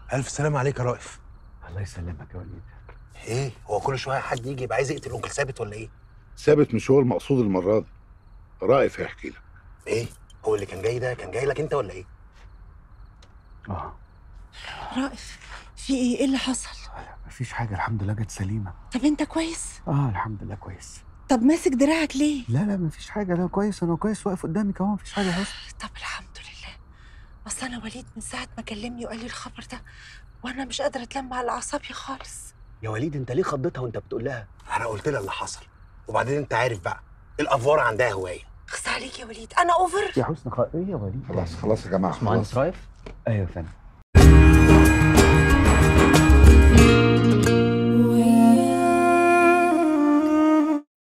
الف سلام عليك يا رائف الله يسلمك يا وليد ايه هو كل شويه حد يجي يبقى عايز يقتل انكل ثابت ولا ايه ثابت مش هو المقصود المره دي رائف هيحكي لك ايه هو اللي كان جاي ده كان جاي لك انت ولا ايه اه رائف في ايه ايه اللي حصل مفيش حاجه الحمد لله جت سليمه طب انت كويس اه الحمد لله كويس طب ماسك دراعك ليه لا لا مفيش حاجه انا كويس انا كويس واقف قدامك اهو مفيش حاجه حصل طب الحمد لله اصل انا وليد من ساعه ما كلمني وقال لي الخبر ده وانا مش قادره اتلم على اعصابي خالص يا وليد انت ليه خضتها وانت بتقول لها انا قلت لها اللي حصل وبعدين انت عارف بقى الافوار عندها هوايه خص عليك يا وليد انا اوفر يا حسن خ... ايه يا وليد خلاص خلاص يا جماعه خلاص مهندس رايف ايوه يا فندم